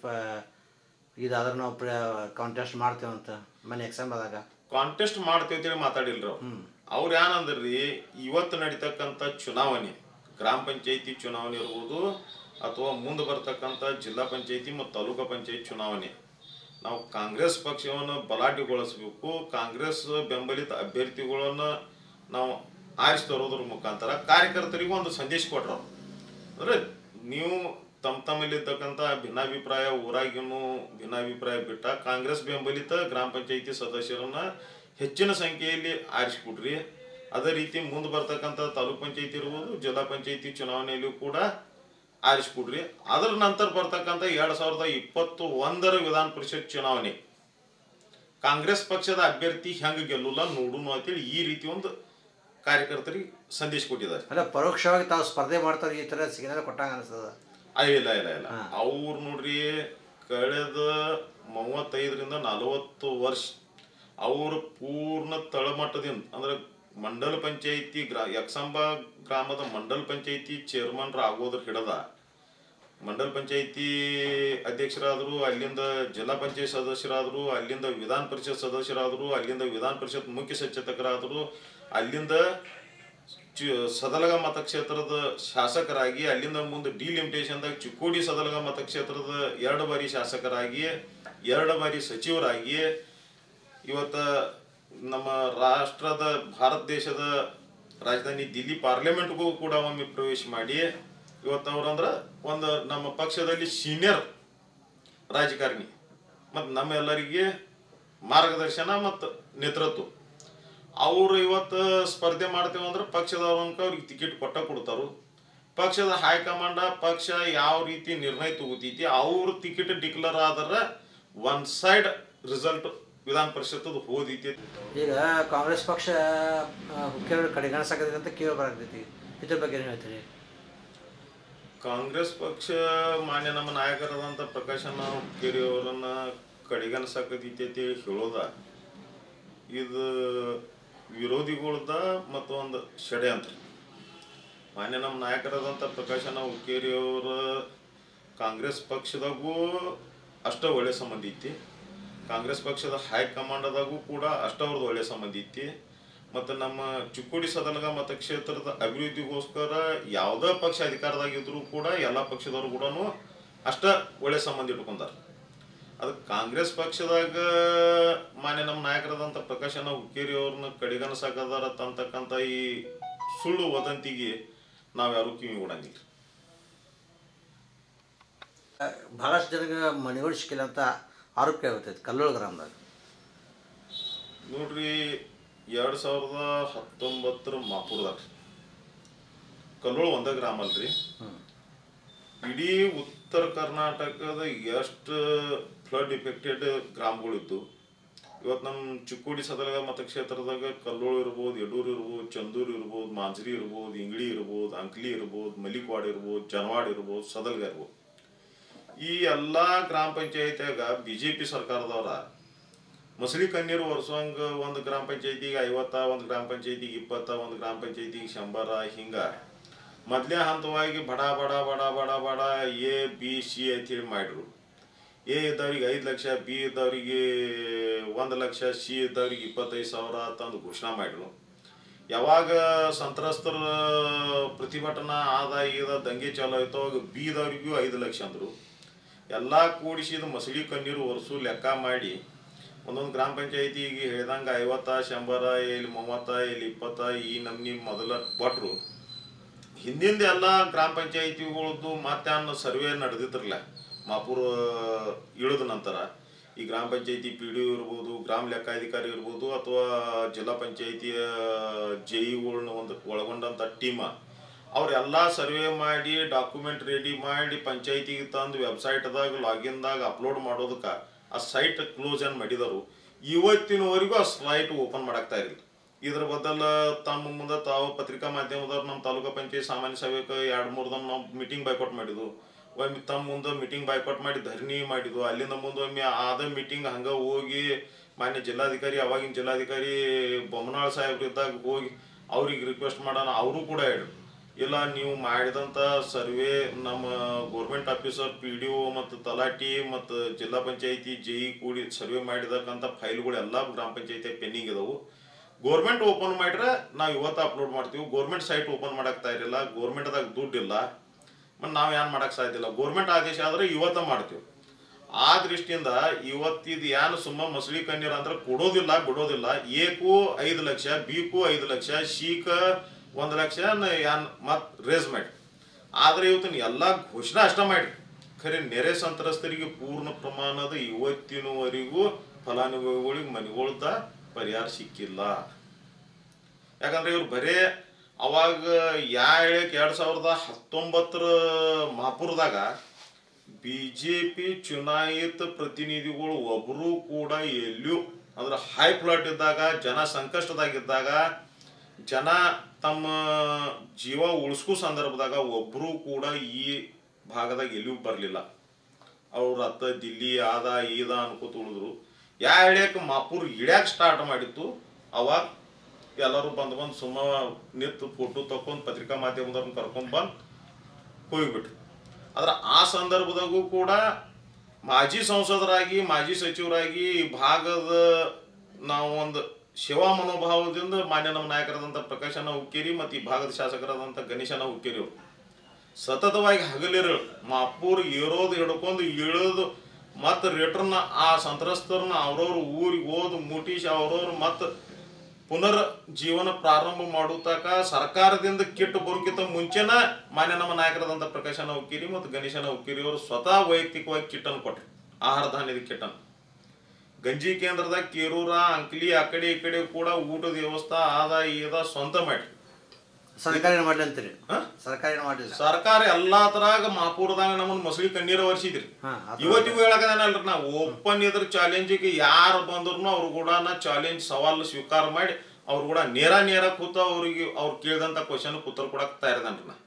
ಇದಾದ್ರೆ ನಾವು ಪ್ರ ಕಾಂಟೆಸ್ಟ್ ಮಾಡ್ತೇವೆ ಅಂತ ಮೊನ್ನೆ ಎಕ್ಸಾಮ್ ಆದಾಗ ಕಾಂಟೆಸ್ಟ್ ಮಾಡ್ತೇವೆ ಅಂತೇಳಿ ಮಾತಾಡಿಲ್ರಿ ಅವ್ರು ಅವ್ರು ಏನಂದ್ರಿ ಇವತ್ತು ನಡೀತಕ್ಕಂಥ ಚುನಾವಣೆ ಗ್ರಾಮ ಪಂಚಾಯತಿ ಚುನಾವಣೆ ಇರ್ಬೋದು ಅಥವಾ ಮುಂದೆ ಬರ್ತಕ್ಕಂಥ ಜಿಲ್ಲಾ ಪಂಚಾಯತಿ ಮತ್ತು ತಾಲೂಕಾ ಪಂಚಾಯತ್ ಚುನಾವಣೆ ನಾವು ಕಾಂಗ್ರೆಸ್ ಪಕ್ಷವನ್ನು ಬಲಾಢ್ಯಗೊಳಿಸಬೇಕು ಕಾಂಗ್ರೆಸ್ ಬೆಂಬಲಿತ ಅಭ್ಯರ್ಥಿಗಳನ್ನು ನಾವು ಆರಿಸಿ ತರೋದ್ರ ಮುಖಾಂತರ ಕಾರ್ಯಕರ್ತರಿಗೂ ಒಂದು ಸಂದೇಶ ಕೊಟ್ರು ಅವ್ರು. ಅಂದ್ರೆ ನೀವು ತಮ್ಮ ತಮ್ಮಲ್ಲಿರ್ತಕ್ಕಂಥ ಭಿನ್ನಾಭಿಪ್ರಾಯ ಊರಾಗಿನೂ ಭಿನ್ನಾಭಿಪ್ರಾಯ ಬಿಟ್ಟ ಕಾಂಗ್ರೆಸ್ ಬೆಂಬಲಿತ ಗ್ರಾಮ ಪಂಚಾಯತಿ ಸದಸ್ಯರನ್ನ ಹೆಚ್ಚಿನ ಸಂಖ್ಯೆಯಲ್ಲಿ ಆರಿಸ್ಕೊಡ್ರಿ ಅದೇ ರೀತಿ ಮುಂದೆ ಬರ್ತಕ್ಕಂಥ ತಾಲೂಕ್ ಪಂಚಾಯತಿ ಇರ್ಬೋದು ಜಿಲ್ಲಾ ಪಂಚಾಯತಿ ಚುನಾವಣೆಯಲ್ಲೂ ಕೂಡ ಆರಿಸ್ಕೊಡ್ರಿ ಅದರ ನಂತರ ಬರ್ತಕ್ಕಂಥ ಎರಡ್ ಸಾವಿರದ ಇಪ್ಪತ್ತು ಒಂದರ ವಿಧಾನ ಪರಿಷತ್ ಚುನಾವಣೆ ಕಾಂಗ್ರೆಸ್ ಪಕ್ಷದ ಅಭ್ಯರ್ಥಿ ಹೆಂಗ ಗೆಲ್ಲುಲ್ಲ ನೋಡುನು ಅಂತೇಳಿ ಈ ರೀತಿ ಒಂದು ಕಾರ್ಯಕರ್ತರಿಗೆ ಸಂದೇಶ ಕೊಟ್ಟಿದ್ದಾರೆ ಅಲ್ಲ ಪರೋಕ್ಷವಾಗಿ ತಾವು ಸ್ಪರ್ಧೆ ಮಾಡ್ತಾರೆ ಈ ಥರ ಸಿಗ್ನಲ್ ಕೊಟ್ಟಂಗೆ ಅನಿಸ್ತದ ಆ, ಇಲ್ಲ ಇಲ್ಲ ಇಲ್ಲ ಅವ್ರು ನೋಡ್ರಿ ಕಳೆದ ಮೂವತ್ತೈದರಿಂದ ನಲವತ್ತು ವರ್ಷ ಅವರು ಪೂರ್ಣ ತಳಮಟ್ಟದಿಂದ ಅಂದ್ರೆ ಮಂಡಲ ಪಂಚಾಯಿತಿ ಗ್ರಾ ಯಕ್ಷಂಬ ಗ್ರಾಮದ ಮಂಡಲ ಪಂಚಾಯಿತಿ ಚೇರ್ಮನ್ ಆಗೋದ್ರ ಹಿಡದ ಮಂಡಲ ಪಂಚಾಯಿತಿ ಅಧ್ಯಕ್ಷರಾದರು ಅಲ್ಲಿಂದ ಜಿಲ್ಲಾ ಪಂಚಾಯತ್ ಸದಸ್ಯರಾದರು ಅಲ್ಲಿಂದ ವಿಧಾನ ಪರಿಷತ್ ಸದಸ್ಯರಾದರು ಅಲ್ಲಿಂದ ವಿಧಾನ ಪರಿಷತ್ ಮುಖ್ಯ ಸಚೇತಕರಾದರು ಅಲ್ಲಿಂದ ಚು- ಸದಲಗ ಮತಕ್ಷೇತ್ರದ ಶಾಸಕರಾಗಿ ಅಲ್ಲಿಂದ ಮುಂದೆ ಡಿಲಿಮಿಟೇಷನ್ದಾಗ ಚಿಕ್ಕೋಡಿ ಸದಲಗ ಮತಕ್ಷೇತ್ರದ ಎರಡು ಬಾರಿ ಶಾಸಕರಾಗಿ ಎರಡು ಬಾರಿ ಸಚಿವರಾಗಿ ಇವತ್ತ ನಮ್ಮ ರಾಷ್ಟ್ರದ ಭಾರತ ದೇಶದ ರಾಜಧಾನಿ ದಿಲ್ಲಿ ಪಾರ್ಲಿಮೆಂಟ್ಗೂ ಕೂಡ ಒಮ್ಮೆ ಪ್ರವೇಶ ಮಾಡಿ ಇವತ್ತು ಅವ್ರಂದ್ರ ಒಂದು ನಮ್ಮ ಪಕ್ಷದಲ್ಲಿ ಸೀನಿಯರ್ ರಾಜಕಾರಣಿ ಮತ್ತು ನಮ್ಮೆಲ್ಲರಿಗೆ ಮಾರ್ಗದರ್ಶನ ಮತ್ತು ನೇತೃತ್ವ ಅವರು ಇವತ್ತು ಸ್ಪರ್ಧೆ ಮಾಡ್ತೇವೆ ಅಂದ್ರೆ ಪಕ್ಷದವ್ರು ಅನ್ಕ ಅವ್ರಿಗೆ ಟಿಕೆಟ್ ಕೊಟ್ಟ ಕೊಡ್ತಾರು ಪಕ್ಷದ ಹೈಕಮಾಂಡ ಪಕ್ಷ ಯಾವ ರೀತಿ ನಿರ್ಣಯ ತಗೋತೈತಿ ಅವ್ರ ಟಿಕೆಟ್ ಡಿಕ್ಲೇರ್ ಆದ್ರೆ one side result Vidhana Parishat ಹೋದೈತಿ ಈಗ ಕಾಂಗ್ರೆಸ್ ಪಕ್ಷ ಹುಕ್ಕೇರಿ ಕಡೆಗಣಿಸಾಕತೈತಿ ಅಂತ ಕೇಳಿ ಬರಾಕತೈತಿ ಇದ್ರ ಬಗ್ಗೆ ಏನು ಹೇಳ್ತೀರಿ ಕಾಂಗ್ರೆಸ್ ಪಕ್ಷ ಮಾನ್ಯ ನಮ್ಮ ನಾಯಕರಾದಂಥ ಪ್ರಕಾಶನ ಹುಕ್ಕೇರಿ ಅವರನ್ನ ಕಡೆಗಣಿಸಾಕತೈತಿ ಅಂತ ಹೇಳೋದ ಇದು ವಿರೋಧಿಗಳದ ಮತ್ತು ಒಂದು ಷಡ್ಯಂತ್ರ ಮಾನ್ಯ ನಮ್ಮ ನಾಯಕರಾದಂಥ ಪ್ರಕಾಶನ ಹುಕ್ಕೇರಿ ಅವರ ಕಾಂಗ್ರೆಸ್ ಪಕ್ಷದಾಗೂ ಅಷ್ಟ ಒಳ್ಳೆ ಸಂಬಂಧ ಐತಿ ಕಾಂಗ್ರೆಸ್ ಪಕ್ಷದ ಹೈಕಮಾಂಡದಾಗೂ ಕೂಡ ಅಷ್ಟ ಅವ್ರದ್ದು ಒಳ್ಳೆ ಸಂಬಂಧ ಐತಿ ಮತ್ತು ನಮ್ಮ ಚಿಕ್ಕೋಡಿ ಸದಲಗ ಮತಕ್ಷೇತ್ರದ ಅಭಿವೃದ್ಧಿಗೋಸ್ಕರ ಯಾವುದೇ ಪಕ್ಷ ಅಧಿಕಾರದಾಗಿದ್ರು ಕೂಡ ಎಲ್ಲ ಪಕ್ಷದವರು ಕೂಡ ಅಷ್ಟ ಒಳ್ಳೆ ಸಂಬಂಧ ಇಟ್ಕೊಂಡಾರ ಅದಕ್ಕೆ ಕಾಂಗ್ರೆಸ್ ಪಕ್ಷದಾಗ ಮಾನ್ಯ ನಮ್ಮ ನಾಯಕರಾದಂಥ ಪ್ರಕಾಶನ ಹುಕ್ಕೇರಿ ಅವ್ರನ್ನ ಕಡೆಗಣಿಸಾಕದಾರ ಅಂತಕ್ಕಂಥ ಈ ಸುಳ್ಳು ವದಂತಿಗೆ ನಾವ್ಯಾರು ಕಿವಿ ಕೊಡಂಗಿಲ್ಲ ಭಾಳಷ್ಟು ಜನಕ್ಕೆ ಮನೆಗಳು ಸಿಕ್ಕಿಲ್ಲ ಅಂತ ಆರೋಪ ಕೇಳ್ತೈತೆ ಕಲ್ಲೋಳ ಗ್ರಾಮದಾಗ ನೋಡ್ರಿ ಎರಡು ಸಾವಿರದ ಹತ್ತೊಂಬತ್ತರ ಮಾಪುರದಾಗ ಕಲ್ಲೋಳ ಒಂದೇ ಗ್ರಾಮ ಅಲ್ರಿ ಇಡೀ ಉತ್ತರ ಕರ್ನಾಟಕದ ಎಷ್ಟು ಫ್ಲಡ್ ಇಫೆಕ್ಟೆಡ್ ಗ್ರಾಮಗಳಿದ್ದು ಇವತ್ತು ನಮ್ಮ ಚಿಕ್ಕೋಡಿ ಸದಲಗ ಮತಕ್ಷೇತ್ರದಾಗ ಕಲ್ಲೋಳ ಇರ್ಬೋದು ಯಡೂರು ಇರ್ಬೋದು ಚಂದೂರು ಇರ್ಬೋದು ಮಾಂಜರಿ ಇರ್ಬೋದು ಇಂಗ್ಳಿ ಇರ್ಬೋದು ಅಂಕ್ಲಿ ಇರ್ಬೋದು ಮಲಿಕ್ವಾಡ್ ಇರ್ಬೋದು ಜನವಾಡ್ ಇರ್ಬೋದು ಸದಲ್ಗ ಇರ್ಬೋದು ಈ ಎಲ್ಲ ಗ್ರಾಮ ಪಂಚಾಯತ್ಯಾಗ ಬಿ ಜೆ ಪಿ ಸರ್ಕಾರದವರ ಮಸಳಿ ಕಣ್ಣೀರು ಒರೆಸೋಂಗ ಒಂದು ಗ್ರಾಮ ಪಂಚಾಯತಿಗೆ ಐವತ್ತ ಒಂದು ಗ್ರಾಮ ಪಂಚಾಯತಿಗೆ ಇಪ್ಪತ್ತ ಒಂದು ಗ್ರಾಮ ಪಂಚಾಯತಿಗೆ ಶಂಬರ ಹಿಂಗ ಮೊದಲೇ ಹಂತವಾಗಿ ಬಡ ಬಡ ಬಡ ಬಡ ಬಡ ಎ ಬಿ ಸಿ ಅಂತೇಳಿ ಮಾಡಿರು ಎ ಇದ್ದವ್ರಿಗೆ ಐದು ಲಕ್ಷ ಬಿ ಇದ್ದವ್ರಿಗೆ ಒಂದು ಲಕ್ಷ ಸಿ ಇದ್ದವ್ರಿಗೆ ಇಪ್ಪತ್ತೈದು ಸಾವಿರ ತಂದು ಘೋಷಣೆ ಮಾಡಿರು ಯಾವಾಗ ಸಂತ್ರಸ್ತರ ಪ್ರತಿಭಟನಾ ಆದ ಈಗ ದಂಗೆ ಚಾಲು ಆಯ್ತು ಅವಾಗ ಬಿದವ್ರಿಗೂ ಐದು ಲಕ್ಷ ಅಂದರು ಎಲ್ಲ ಕೂಡಿಸಿದ ಮಸಳಿ ಕಣ್ಣೀರು ಒರೆಸು ಲೆಕ್ಕ ಮಾಡಿ ಒಂದೊಂದು ಗ್ರಾಮ ಪಂಚಾಯತಿಗೆ ಹೇಳ್ದಂಗೆ ಐವತ್ತ ಶಂಬರ ಇಲ್ಲಿ ಮೂವತ್ತ ಇಲ್ಲಿ ಇಪ್ಪತ್ತ ಈ ನಮ್ನಿ ಮೊದಲ ಕೊಟ್ರು ಹಿಂದಿಂದ ಎಲ್ಲ ಗ್ರಾಮ ಪಂಚಾಯತಿಗಳದ್ದು ಮತ್ತೆ ಅನ್ನೋ ಸರ್ವೆ ನಡೆದಿದ್ರಲ್ಲ ಮಾಪುರ ಇಳಿದ ನಂತರ ಈ ಗ್ರಾಮ ಪಂಚಾಯತಿ ಪಿ ಡಿ ಇರ್ಬೋದು ಗ್ರಾಮ ಲೆಕ್ಕಾಧಿಕಾರಿ ಇರ್ಬೋದು ಅಥವಾ ಜಿಲ್ಲಾ ಪಂಚಾಯತಿಯ ಜೆ ಇಗಳನ್ನ ಒಂದು ಒಳಗೊಂಡಂಥ ಟೀಮ ಅವರೆಲ್ಲ ಸರ್ವೆ ಮಾಡಿ ಡಾಕ್ಯುಮೆಂಟ್ ರೆಡಿ ಮಾಡಿ ಪಂಚಾಯತಿಗೆ ತಂದು ವೆಬ್ಸೈಟ್ದಾಗ ಲಾಗಿನ್ದಾಗ ಅಪ್ಲೋಡ್ ಮಾಡೋದಕ್ಕೆ ಆ ಸೈಟ್ ಕ್ಲೋಸ್ ಏನು ಮಾಡಿದರು ಇವತ್ತಿನವರೆಗೂ ಆ ಸೈಟ್ ಓಪನ್ ಮಾಡಾಕ್ತಾ ಇರಲಿಲ್ಲ ಇದ್ರ ಬದಲ ತಮ್ಮ ಮುಂದೆ ತಾವು ಪತ್ರಿಕಾ ಮಾಧ್ಯಮದವ್ರು ನಮ್ಮ ತಾಲೂಕಾ ಪಂಚಾಯತ್ ಸಾಮಾನ್ಯ ಸಭೆಗೆ ಎರಡು ಮೂರು ದಮ್ ನಾವು ಮೀಟಿಂಗ್ ಬೈಕೌಟ್ ಮಾಡಿದ್ವು ಒಮ್ಮೆ ತಮ್ಮ ಮುಂದೆ ಮೀಟಿಂಗ್ ಬೈಕೌಟ್ ಮಾಡಿ ಧರಣಿ ಮಾಡಿದ್ವು ಅಲ್ಲಿಂದ ಮುಂದೆ ಒಮ್ಮೆ ಆದ ಮೀಟಿಂಗ್ ಹಂಗ ಹೋಗಿ ಮಾನ್ಯ ಜಿಲ್ಲಾಧಿಕಾರಿ ಅವಾಗಿನ ಜಿಲ್ಲಾಧಿಕಾರಿ ಬೊಮ್ಮನಾಳ್ ಸಾಹೇಬ್ರು ಇದ್ದಾಗ ಹೋಗಿ ಅವ್ರಿಗೆ ರಿಕ್ವೆಸ್ಟ್ ಮಾಡೋಣ ಅವರು ಕೂಡ ಹೇಳಿ ಇಲ್ಲ ನೀವು ಮಾಡಿದಂಥ ಸರ್ವೆ ನಮ್ಮ government officer P D O ಮತ್ತು ತಲಾಟಿ ಮತ್ತು ಜಿಲ್ಲಾ ಪಂಚಾಯತಿ ಜೆ ಇ ಕೂಡಿ ಸರ್ವೆ ಮಾಡಿದಕ್ಕಂಥ ಫೈಲ್ಗಳು ಎಲ್ಲ ಗ್ರಾಮ ಪಂಚಾಯತಿ ಪೆಂಡಿಂಗ್ ಇದಾವು ಗೋರ್ಮೆಂಟ್ ಓಪನ್ ಮಾಡ್ರೆ ನಾವು ಇವತ್ತು ಅಪ್ಲೋಡ್ ಮಾಡ್ತೀವಿ ಗೋರ್ಮೆಂಟ್ ಸೈಟ್ ಓಪನ್ ಮಾಡಕ್ತಾ ಇರಲಿಲ್ಲ ಗೋರ್ಮೆಂಟ್ದಾಗ ದುಡ್ಡಿಲ್ಲ ಮತ್ತು ನಾವು ಏನು ಮಾಡಕ್ಕೆ ಸಾಧ್ಯ ಇಲ್ಲ ಗೋರ್ಮೆಂಟ್ ಆದೇಶ ಆದ್ರೆ ಇವತ್ತ ಮಾಡ್ತೀವಿ ಆ ದೃಷ್ಟಿಯಿಂದ ಇವತ್ತಿದು ಏನು ಸುಮ್ಮ ಮಸಳಿ ಕಣ್ಣೀರು ಅಂದ್ರೆ ಕೊಡೋದಿಲ್ಲ ಬಿಡೋದಿಲ್ಲ ಎಗೂ ಐದು ಲಕ್ಷ ಬಿಗೂ ಐದು ಲಕ್ಷ ಶೀಕ ಒಂದು ಲಕ್ಷ ಯಾನ್ ಮತ್ ರೇಸ್ ಮಾಡಿ ಆದ್ರೆ ಇವತ್ತಿನ ಎಲ್ಲ ಘೋಷಣೆ ಅಷ್ಟ ಮಾಡಿ ಖರೆ ನೆರೆ ಸಂತ್ರಸ್ತರಿಗೆ ಪೂರ್ಣ ಪ್ರಮಾಣದ ಇವತ್ತಿನವರೆಗೂ ಫಲಾನುಭವಿಗಳಿಗೆ ಮನೆಗಳ್ದ ಪರಿಹಾರ ಸಿಕ್ಕಿಲ್ಲ ಯಾಕಂದ್ರೆ ಇವ್ರು ಬರೇ ಅವಾಗ ಯಾ ಹೇಳಕ್ ಎರಡ್ ಸಾವಿರದ ಹತ್ತೊಂಬತ್ತರ ಮಹಾಪುರದಾಗ ಬಿ ಜೆ ಪಿ ಚುನಾಯಿತ ಪ್ರತಿನಿಧಿಗಳು ಒಬ್ಬರು ಕೂಡ ಎಲ್ಲಿಯೂ ಅಂದ್ರೆ ಹೈ ಫ್ಲಡ್ ಇದ್ದಾಗ ಜನ ಸಂಕಷ್ಟದಾಗಿದ್ದಾಗ ಜನ ತಮ್ಮ ಜೀವ ಉಳಿಸ್ಕೋ ಸಂದರ್ಭದಾಗ ಒಬ್ಬರು ಕೂಡ ಈ ಭಾಗದಾಗ ಎಲ್ಲಿಯೂ ಬರಲಿಲ್ಲ ಅವ್ರ ಹತ್ತ ದಿಲ್ಲಿ ಆದ ಈದ ಅನ್ಕೋತ ಉಳಿದ್ರು ಯಾ ಇಳ್ಯಾಕ ಮಾಪುರ್ ಇಳ್ಯಾಕ ಸ್ಟಾರ್ಟ್ ಮಾಡಿತ್ತು ಅವಾಗ ಎಲ್ಲರೂ ಬಂದು ಬಂದು ಸುಮ್ಮ ನಿಂತು ಫೋಟೋ ತಕೊಂಡ್ ಪತ್ರಿಕಾ ಮಾಧ್ಯಮದವ್ರನ್ನ ಕರ್ಕೊಂಡ್ ಬಂದು ಹೋಗ್ಬಿಟ್ರು ಆದ್ರೆ ಆ ಸಂದರ್ಭದಾಗೂ ಕೂಡ ಮಾಜಿ ಸಂಸದರಾಗಿ ಮಾಜಿ ಸಚಿವರಾಗಿ ಈ ಭಾಗದ ನಾವು ಒಂದು ಸೇವಾ ಮನೋಭಾವದಿಂದ ಮಾನ್ಯ ನಮ್ಮ ನಾಯಕರಾದಂಥ ಪ್ರಕಾಶನ ಹುಕ್ಕೇರಿ ಮತ್ತು ಈ ಭಾಗದ ಶಾಸಕರಾದಂಥ ಗಣೇಶನ ಹುಕ್ಕೇರಿ ಅವರು ಸತತವಾಗಿ ಹಗಲಿರು ಮಾಪೂರ್ ಏರೋದು ಹಿಡ್ಕೊಂಡು ಇಳಿದು ಮತ್ತು ರಿಟರ್ನ್ ಆ ಸಂತ್ರಸ್ತರನ್ನ ಅವ್ರವ್ರ ಊರಿಗೆ ಹೋದ್ ಮುಟ್ಟಿಸಿ ಅವ್ರವ್ರು ಮತ್ತು ಪುನರ್ ಜೀವನ ಪ್ರಾರಂಭ ಮಾಡುತ್ತಾಕ ಸರ್ಕಾರದಿಂದ ಕಿಟ್ ಬರೋಕ್ಕಿಂತ ಮುಂಚೆನ ಮಾನ್ಯ ನಮ್ಮ ನಾಯಕರಾದಂಥ ಪ್ರಕಾಶನ ಹುಕ್ಕೇರಿ ಮತ್ತು ಗಣೇಶನ ಹುಕ್ಕೇರಿ ಅವರು ಸ್ವತಃ ವೈಯಕ್ತಿಕವಾಗಿ ಕಿಟ್ಟನ್ನು ಕೊಟ್ರು ಆಹಾರ ಧಾನ್ಯದ ಕಿಟ್ಟನ್ನು ಗಂಜಿ ಕೇಂದ್ರದಾಗ ಕೇರೂರ ಅಂಕ್ಲಿ ಆ ಕಡೆ ಈ ಕಡೆ ಕೂಡ ಊಟದ ವ್ಯವಸ್ಥೆ ಆದ ಈದ ಸ್ವಂತ ಮಾಡಿ ಸರ್ಕಾರ ಏನು ಮಾಡಲಿ ಅಂತೀರಿ ಹಾ? ಸರ್ಕಾರ ಏನು ಮಾಡಲಿಲ್ಲ ಸರ್ಕಾರ ಎಲ್ಲಾ ತರಾಗ ಮಾಪುರದಾಗ ನಮ್ಮನ್ನ ಮಸಳಿ ಕಣ್ಣೀರ ವರ್ಷಿದ್ರಿ ಹಾ, ಅದು- ಇವತ್ತಿಗೂ ಹೇಳಕದೇನಲ್ರಿ ನಾವು ಓಪನ್ ಇದ್ರ ಚಾಲೆಂಜಿಗೆ ಯಾರು ಬಂದ್ರು ಅವ್ರು ಕೂಡ ಚಾಲೆಂಜ್ ಸವಾಲು ಸ್ವೀಕಾರ ಮಾಡಿ ಅವ್ರು ಕೂಡ ನೇರ ನೇರ ಕೂತ ಅವ್ರಿಗೆ ಅವ್ರು ಕೇಳಿದಂತ ಕ್ವಶನ್ ಉತ್ತರ ಕೊಡಕ್ ತಯಾರಿದನ್ರಿ ನಾ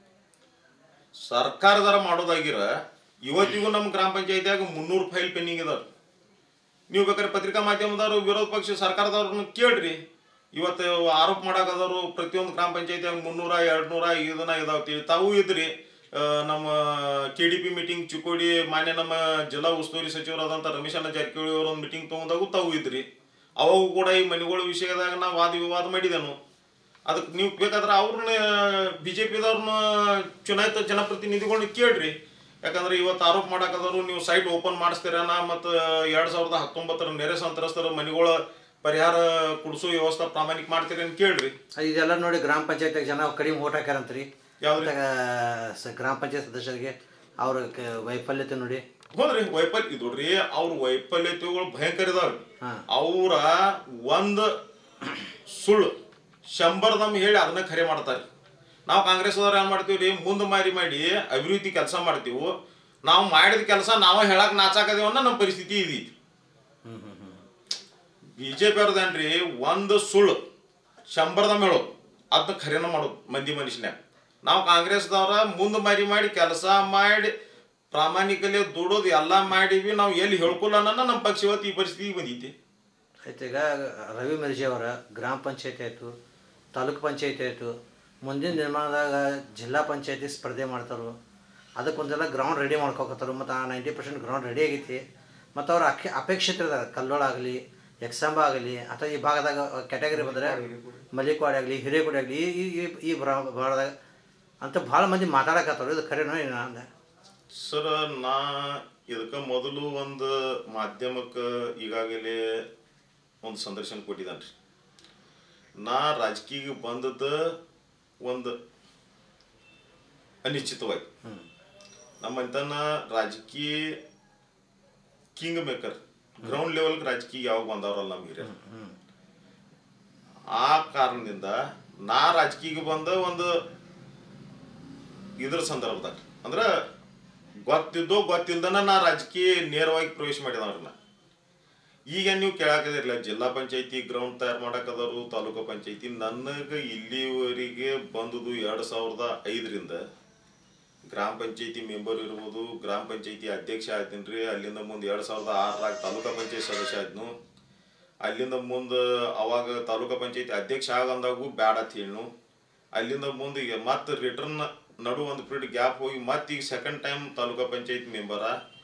ಸರ್ಕಾರದರ ಮಾಡೋದಾಗಿರ ಇವತ್ತಿಗೂ ನಮ್ಮ ಗ್ರಾಮ ಪಂಚಾಯತಿಯಾಗ ಮುನ್ನೂರು ಫೈಲ್ ಪೆಂಡಿಂಗ್ ಇದಾವ ನೀವು ಬೇಕಾದ್ರೆ ಪತ್ರಿಕಾ ಮಾಧ್ಯಮದವರು ವಿರೋಧ ಪಕ್ಷ ಸರ್ಕಾರದವ್ರನ್ನ ಕೇಳ್ರಿ ಇವತ್ತು ಆರೋಪ ಮಾಡಾಕದವರು ಪ್ರತಿಯೊಂದು ಗ್ರಾಮ ಪಂಚಾಯತಿಯಾಗ ಮುನ್ನೂರ ಎರಡು ನೂರ ಇದನ್ನ ಇದಾವ ತಾವು ಇದ್ರಿ ಆ, ನಮ್ಮ K D P meeting Chikkodi ಮಾನ್ಯ ನಮ್ಮ ಜಿಲ್ಲಾ ಉಸ್ತುವಾರಿ ಸಚಿವರಾದಂಥ ರಮೇಶ್ ಅಣ್ಣ ಜಾರಕಿಹೊಳಿ ಅವರ ಒಂದು ಮೀಟಿಂಗ್ ತೊಗೊಂಡಾಗೂ ತಾವು ಇದ್ರಿ ಅವಾಗ ಕೂಡ ಈ ಮನೆಗಳ ವಿಷಯದಾಗ ನಾವು ವಾದ ವಿವಾದ ಮಾಡಿದೆನು ಅದಕ್ಕೆ ನೀವು ಬೇಕಾದ್ರೆ ಅವ್ರನ್ನ ಬಿ ಜೆ ಪಿದವ್ರನ್ನ ಚುನಾಯಿತ ಜನಪ್ರತಿನಿಧಿಗಳನ್ನ ಕೇಳ್ರಿ ಯಾಕಂದ್ರೆ ಇವತ್ತು ಆರೋಪ ಮಾಡಾಕದವ್ರು ನೀವು ಸೈಟ್ ಓಪನ್ ಮಾಡಿಸ್ತೀರನ ಮತ್ತು ಎರಡು ಸಾವಿರದ ಹತ್ತೊಂಬತ್ತರ ನೆರೆ ಸಂತ್ರಸ್ತರ ಮನೆಗಳ ಪರಿಹಾರ ಕೊಡಿಸೋ ವ್ಯವಸ್ಥೆ ಪ್ರಾಮಾಣಿಕ ಮಾಡ್ತೀರಿ ಅಂತ ಕೇಳ್ರಿ ಇದೆಲ್ಲ ನೋಡಿ ಗ್ರಾಮ ಪಂಚಾಯತ್ಯಾಗ ಜನ ಕಡಿಮೆ ಓಟ್ ಹಾಕ್ಯಾರಂತ್ರಿ ಯಾವ್ದ್ರಿ? ಮತ್ತ್, ಆ, ಸ- ಗ್ರಾಮ ಪಂಚಾಯತ್ ಸದಸ್ಯರಿಗೆ ಅವ್ರ ಕ- ವೈಫಲ್ಯತೆ ನೋಡಿ ಹೋದ್ರಿ ವೈಫಲ್ಯ ಇದು ನೋಡ್ರಿ ಅವ್ರ ವೈಫಲ್ಯತೆಗಳು ಭಯಂಕರ ಇದಾವ್ರಿ ಹಾ. ಅವ್ರ ಒಂದ್ ಸುಳ್ಳು ಶಂಬರ್ದಮ್ ಹೇಳಿ ಅದನ್ನ ಖರೆ ಮಾಡ್ತಾರೆ ನಾವು ಕಾಂಗ್ರೆಸ್ದವ್ರು ಏನ್ ಮಾಡ್ತೀವಿ ರೀ ಮುಂದೆ ಮಾರಿ ಮಾಡಿ ಅಭಿವೃದ್ಧಿ ಕೆಲಸ ಮಾಡ್ತೀವಿ ನಾವು ಮಾಡಿದ ಕೆಲಸ ನಾವ ಹೇಳಕ್ ನಾಚಾಕದೇವ ಅನ್ನೋ ನಮ್ಮ ಪರಿಸ್ಥಿತಿ ಇದೈತಿ ಬಿ ಜೆ ಪಿ ಅವ್ರದೇನ್ರಿ ಒಂದು ಸುಳ್ಳು ಶಂಬರ್ದಮ್ ಹೇಳೋದು ಅದನ್ನ ಖರೇನ ಮಾಡೋದು ಮಂದಿ ಮನುಷ್ಯನ್ಯಾಗ ನಾವು ಕಾಂಗ್ರೆಸ್ದವ್ರ ಮುಂದೆ ಮಾರಿ ಮಾಡಿ ಕೆಲಸ ಮಾಡಿ ಪ್ರಾಮಾಣಿಕಲೆ ದುಡೋದು ಎಲ್ಲ ಮಾಡಿವಿ ನಾವು ಎಲ್ಲಿ ಹೇಳ್ಕೊಲ್ಲ ಅನ್ನೋ ನಮ್ಮ ಪಕ್ಷ ಇವತ್ತು ಈ ಪರಿಸ್ಥಿತಿಗೆ ಬಂದೈತಿ ಆಯ್ತು ಈಗ ರವಿ ಮಿರ್ಜಿ ಅವರ ಗ್ರಾಮ ಪಂಚಾಯತಿ ಆಯಿತು ತಾಲೂಕು ಪಂಚಾಯತಿ ಆಯಿತು ಮುಂದಿನ ನಿರ್ಮಾಣದಾಗ ಜಿಲ್ಲಾ ಪಂಚಾಯತಿ ಸ್ಪರ್ಧೆ ಮಾಡ್ತಾರೆ ಅದಕ್ಕೊಂದೆಲ್ಲ ಗ್ರೌಂಡ್ ರೆಡಿ ಮಾಡ್ಕೊಕತ್ತಾರ ಮತ್ತು ಆ ನೈಂಟಿ ಪರ್ಸೆಂಟ್ ಗ್ರೌಂಡ್ ರೆಡಿ ಆಗೈತಿ ಮತ್ತು ಅವ್ರ ಅಕ್ಷ ಅಪೇಕ್ಷಿತ ಇದಾರೆ ಕಲ್ಲೋಳ ಆಗಲಿ ಎಕ್ಸಾಂಬ ಆಗಲಿ ಅಥವಾ ಈ ಭಾಗದಾಗ ಕ್ಯಾಟಗರಿ ಬಂದರೆ ಮಲ್ಲಿಕವಾಡಿ ಆಗಲಿ ಹಿರೇಕೊಡಿ ಆಗಲಿ ಈ ಈ ಈ ಬ್ರಾ- ಭಾಗದಾಗ ಅಂತ ಭಾಳ ಮಂದಿ ಮಾತಾಡಕತ್ತಾರ ಇದು ಖರೇನೋ ಏನೋ ಅಂದೆ ಸರ್ ನಾ ಇದಕ್ಕೆ ಮೊದಲು ಒಂದು ಮಾಧ್ಯಮಕ್ಕೆ ಈಗಾಗಲೇ ಒಂದು ಸಂದರ್ಶನ ಕೊಟ್ಟಿದ್ದಾನ್ರಿ ನಾ ರಾಜಕೀಯಕ್ಕೆ ಬಂದದ ಒಂದು ಅನಿಶ್ಚಿತವಾಗಿ ನಮ್ಮಂತನ ರಾಜಕೀಯ ಕಿಂಗ್ ಮೇಕರ್ ಗ್ರೌಂಡ್ ಲೆವೆಲ್ಗೆ ರಾಜಕೀಯ ಯಾವಾಗ ಬಂದವ್ರಲ್ಲ ನಮ್ಮ ಹಿರಿಯರು ಆ ಕಾರಣದಿಂದ ನಾ ರಾಜಕೀಯಕ್ಕೆ ಬಂದ ಒಂದು ಇದ್ರ ಸಂದರ್ಭದಾಗ ಅಂದ್ರ ಗೊತ್ತಿದ್ದೋ ಗೊತ್ತಿಲ್ದನ ನಾ ರಾಜಕೀಯ ನೇರವಾಗಿ ಪ್ರವೇಶ ಮಾಡಿದವ್ರನ್ನ ಈಗ ನೀವು ಕೇಳಾಕದಿರಲಿಲ್ಲ ಜಿಲ್ಲಾ ಪಂಚಾಯತಿ ಗ್ರೌಂಡ್ ತಯಾರು ಮಾಡಾಕದವರು ತಾಲೂಕು ಪಂಚಾಯತಿ ನನಗೆ ಇಲ್ಲಿವರೆಗೆ ಬಂದುದು ಎರಡು ಸಾವಿರದ ಐದರಿಂದ ಗ್ರಾಮ ಪಂಚಾಯತಿ ಮೆಂಬರ್ ಇರ್ಬೋದು ಗ್ರಾಮ ಪಂಚಾಯತಿ ಅಧ್ಯಕ್ಷ ಆಯ್ತೀನಿ ಅಲ್ಲಿಂದ ಮುಂದೆ ಎರಡು ಸಾವಿರದ ಆರರಾಗ ತಾಲೂಕಾ ಪಂಚಾಯತ್ ಸದಸ್ಯ ಆದ್ನು ಅಲ್ಲಿಂದ ಮುಂದೆ ಅವಾಗ ತಾಲೂಕಾ ಪಂಚಾಯತಿ ಅಧ್ಯಕ್ಷ ಆಗಂದಾಗೂ ಬ್ಯಾಡ ಅಂತ ಹೇಳು ಅಲ್ಲಿಂದ ಮುಂದೆ ಈಗ ಮತ್ತೆ ರಿಟರ್ನ್ ನಡು ಒಂದು ಪೀರಿಯಡ್ ಗ್ಯಾಪ್ ಹೋಗಿ ಮತ್ತೆ ಈಗ second time taluka panchayat member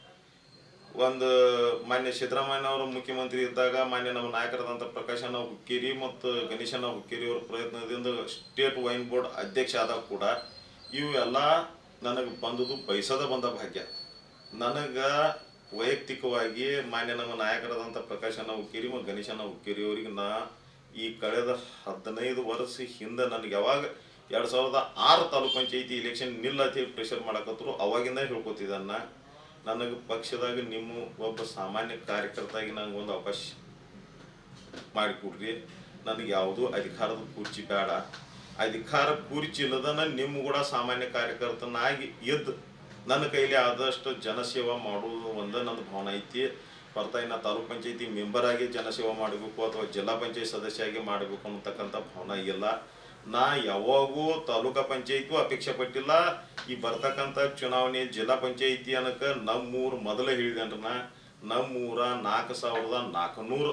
ಒಂದು ಮಾನ್ಯ ಸಿದ್ದರಾಮಯ್ಯ ಅವರು ಮುಖ್ಯಮಂತ್ರಿ ಇದ್ದಾಗ ಮಾನ್ಯ ನಮ್ಮ ನಾಯಕರಾದಂಥ ಪ್ರಕಾಶನ ಹುಕ್ಕೇರಿ ಮತ್ತು ಗಣೇಶನ ಹುಕ್ಕೇರಿ ಅವರ ಪ್ರಯತ್ನದಿಂದ ಸ್ಟೇಟ್ ವೈನ್ ಬೋರ್ಡ್ ಅಧ್ಯಕ್ಷ ಆದಾಗ ಕೂಡ ಇವು ಎಲ್ಲ ನನಗೆ ಬಂದದು ಬಯಸದ ಬಂದ ಭಾಗ್ಯ ನನಗೆ ವೈಯಕ್ತಿಕವಾಗಿ ಮಾನ್ಯ ನಮ್ಮ ನಾಯಕರಾದಂಥ ಪ್ರಕಾಶನ ಹುಕ್ಕೇರಿ ಮತ್ತು ಗಣೇಶನ ಹುಕ್ಕೇರಿ ಅವರಿಗೆ ನಾ ಈ ಕಳೆದ ಹದಿನೈದು ವರ್ಷ ಹಿಂದೆ ನನಗೆ ಯಾವಾಗ ಎರಡು ಸಾವಿರದ ಆರು ತಾಲೂಕ್ ಪಂಚಾಯತಿ ಇಲೆಕ್ಷನ್ ನಿಲ್ಲತಿ ಪ್ರೆಷರ್ ಮಾಡಕತ್ತರು ಅವಾಗಿಂದ ಹೇಳ್ಕೊತಿದ್ದನ್ನ ನನಗೆ ಪಕ್ಷದಾಗ ನಿಮ್ಮ ಒಬ್ಬ ಸಾಮಾನ್ಯ ಕಾರ್ಯಕರ್ತಾಗಿ ನಂಗೆ ಒಂದು ಅವಕಾಶ ಮಾಡಿಕೊಡ್ರಿ ನನಗೆ ಯಾವುದೂ ಅಧಿಕಾರದ ಕುರ್ಚಿ ಬೇಡ ಅಧಿಕಾರ ಕುರ್ಚಿ ಇಲ್ಲದನ ನಿಮ್ಮ ಕೂಡ ಸಾಮಾನ್ಯ ಕಾರ್ಯಕರ್ತನಾಗಿ ಎದ್ದು ನನ್ನ ಕೈಲಿ ಆದಷ್ಟು ಜನಸೇವಾ ಮಾಡುವುದು ಒಂದೇ ನನ್ನ ಭಾವನೆ ಐತಿ ಹೊರತಾಗಿ ನಾ ತಾಲೂಕ್ ಪಂಚಾಯತಿ ಮೆಂಬರ್ ಆಗಿ ಜನಸೇವಾ ಮಾಡಬೇಕು ಅಥವಾ ಜಿಲ್ಲಾ ಪಂಚಾಯತ್ ಸದಸ್ಯ ಆಗಿ ಮಾಡಬೇಕು ಅನ್ನತಕ್ಕಂಥ ಭಾವನೆ ಇಲ್ಲ ನಾ ಯಾವಾಗೂ ತಾಲೂಕಾ ಪಂಚಾಯತಿಗೂ ಅಪೇಕ್ಷೆ ಪಟ್ಟಿಲ್ಲ ಈ ಬರ್ತಕ್ಕಂಥ ಚುನಾವಣೆ ಜಿಲ್ಲಾ ಪಂಚಾಯತಿ ಅನ್ನಕ ನಮ್ಮೂರು ಮೊದಲೇ ಹೇಳಿದನ್ರಿ ನಾ ನಮ್ಮೂರ ನಾಲ್ಕು ಸಾವಿರದ ನಾಲ್ಕುನೂರು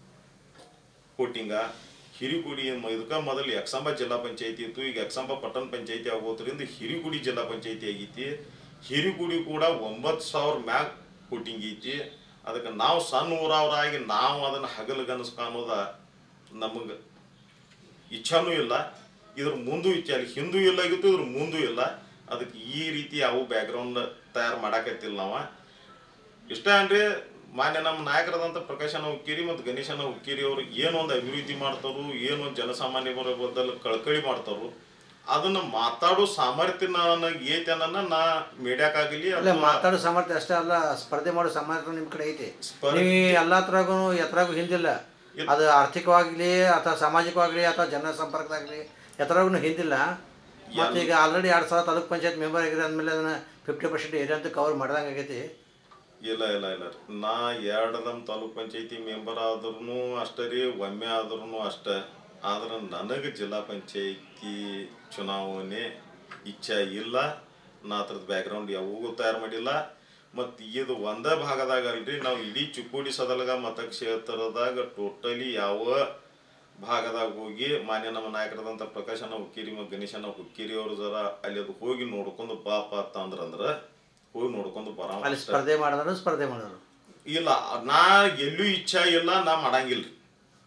ಕೋಟಿಂಗ ಹಿರಿಗುಡಿ ಇದಕ್ಕೆ ಮೊದಲು ಯಕ್ಷಂಬ ಜಿಲ್ಲಾ ಪಂಚಾಯತಿ ಇತ್ತು ಈಗ ಯಕ್ಷಂಬ ಪಟ್ಟಣ ಪಂಚಾಯತಿ ಆಗೋದ್ರಿಂದ ಹಿರಿಗುಡಿ ಜಿಲ್ಲಾ ಪಂಚಾಯತಿ ಆಗೈತಿ ಹಿರಿಗುಡಿ ಕೂಡ ಒಂಬತ್ತು ಸಾವಿರ ಮ್ಯಾಗ ಕೋಟಿಂಗ್ ಐತಿ ಅದಕ್ಕೆ ನಾವು ಸಣ್ಣ ಊರವರಾಗಿ ನಾವು ಅದನ್ನು ಹಗಲಗನಸು ಕಾಣೋದ ನಮಗೆ ಇಚ್ಛಾನೂ ಇಲ್ಲ ಇದ್ರ ಮುಂದೂ ಇಚ್ಛೆ ಅಲ್ಲಿ ಹಿಂದೂ ಇಲ್ಲ ಆಗಿತ್ತು ಇದ್ರ ಮುಂದೂ ಇಲ್ಲ ಅದಕ್ಕೆ ಈ ರೀತಿ ಯಾವ ಬ್ಯಾಕ್ಗ್ರೌಂಡ್ ತಯಾರು ಮಾಡಾಕತ್ತಿಲ್ಲ ನಾವು ಇಷ್ಟ ಅನ್ರಿ ಮಾನ್ಯ ನಮ್ಮ ನಾಯಕರಾದಂಥ ಪ್ರಕಾಶನ ಹುಕ್ಕೇರಿ ಮತ್ತು ಗಣೇಶನ ಹುಕ್ಕೇರಿ ಅವರು ಏನೊಂದು ಅಭಿವೃದ್ಧಿ ಮಾಡ್ತಾರು ಏನೊಂದು ಜನಸಾಮಾನ್ಯರ ಬದಲು ಕಳ್ಕಳಿ ಮಾಡ್ತಾರು ಅದನ್ನ ಮಾತಾಡೋ ಸಾಮರ್ಥ್ಯ ನನಗೆ ಐತೆ ಅನ್ನೋದನ್ನ ನಾ ಮೀಡಿಯಾಕ್ಕಾಗಲಿ ಅಲ್ಲ ಮಾತಾಡೋ ಸಾಮರ್ಥ್ಯ ಅಷ್ಟೇ ಅಲ್ಲ ಸ್ಪರ್ಧೆ ಮಾಡೋ ಸಾಮರ್ಥ್ಯ ನಿಮ್ಮ ಕಡೆ ಐತಿ ಸ್ಪರ್ಧೆ- ನೀವು ಎಲ್ಲ ಥರಾಗೂ ಎತ್ತರಾಗೂ ಹಿಂದಿಲ್ಲ ಅದು ಆರ್ಥಿಕವಾಗಲಿ ಅಥವಾ ಸಾಮಾಜಿಕವಾಗಲಿ ಅಥವಾ ಜನ ಸಂಪರ್ಕದಾಗಲಿ ಎತ್ತರಾಗೂ ಹಿಂದಿಲ್ಲ ಮತ್ತು ಈಗ ಆಲ್ರೆಡಿ ಎರಡು ಸಾವಿರ ತಾಲೂಕ್ ಪಂಚಾಯತ್ ಮೆಂಬರ್ ಆಗಿದೆ ಅಂದಮೇಲೆ ಅದನ್ನು ಫಿಫ್ಟಿ ಪರ್ಸೆಂಟ್ ಏರಿಯಾ ಅಂತ ಕವರ್ ಮಾಡ್ದಂಗೆ ಆಗೈತಿ ಇಲ್ಲ ಇಲ್ಲ ಇಲ್ಲ ರೀ. ನಾ ಎರಡು ನಮ್ಮ ತಾಲೂಕ್ ಪಂಚಾಯತಿ ಮೆಂಬರ್ ಆದ್ರೂ ಅಷ್ಟೇ ರೀ ಒಮ್ಮೆ ಆದ್ರೂ ಅಷ್ಟೇ ಆದ್ರೆ ನನಗೆ ಜಿಲ್ಲಾ ಪಂಚಾಯತಿ ಚುನಾವಣೆ ಇಚ್ಛೆ ಇಲ್ಲ ನಾ ಅದ್ರದ್ದು ಬ್ಯಾಕ್ಗ್ರೌಂಡ್ ಯಾವಾಗೂ ತಯಾರು ಮಾಡಿಲ್ಲ ಮತ್ತು ಇದು ಒಂದೇ ಭಾಗದಾಗ ಅಲ್ರಿ ನಾವು ಇಡೀ ಚಿಕ್ಕೋಡಿ ಸದಲಗ ಮತಕ್ಷೇತ್ರದಾಗ ಟೋಟಲಿ ಯಾವ ಭಾಗದಾಗ ಹೋಗಿ ಮಾನ್ಯ ನಮ್ಮ ನಾಯಕರಾದಂಥ ಪ್ರಕಾಶನ ಹುಕ್ಕೇರಿ ಮತ್ತು ಗಣೇಶನ ಹುಕ್ಕೇರಿ ಅವ್ರ ಜರ ಅಲ್ಲಿ ಅದು ಹೋಗಿ ನೋಡ್ಕೊಂಡು ಬಾಪ ಅಂತ ಅಂದ್ರಂದ್ರ ಹೋಗಿ ನೋಡ್ಕೊಂಡು ಬರ ಅಲ್ಲಿ ಸ್ಪರ್ಧೆ ಮಾಡಿದ್ರು ಸ್ಪರ್ಧೆ ಮಾಡೋರು ಇಲ್ಲ ನಾ ಎಲ್ಲೂ ಇಚ್ಛಾ ಇಲ್ಲ ನಾ ಮಾಡಂಗಿಲ್ರಿ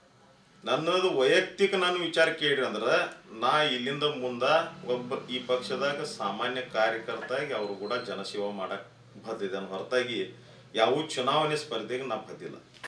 ನನ್ನದು ವೈಯಕ್ತಿಕ ನಾನು ವಿಚಾರ ಕೇಳ್ರಿ ಅಂದ್ರೆ ನಾ ಇಲ್ಲಿಂದ ಮುಂದ ಒಬ್ಬ ಈ ಪಕ್ಷದಾಗ ಸಾಮಾನ್ಯ ಕಾರ್ಯಕರ್ತಾಗಿ ಅವರು ಕೂಡ ಜನಸೇವೆ ಮಾಡಕ್ ಬದ್ದಿದ್ದಾನೆ ಹೊರತಾಗಿ ಯಾವ ಚುನಾವಣೆ ಸ್ಪರ್ಧೆಗೆ ನಾ ಬದ್ದಿಲ್ಲ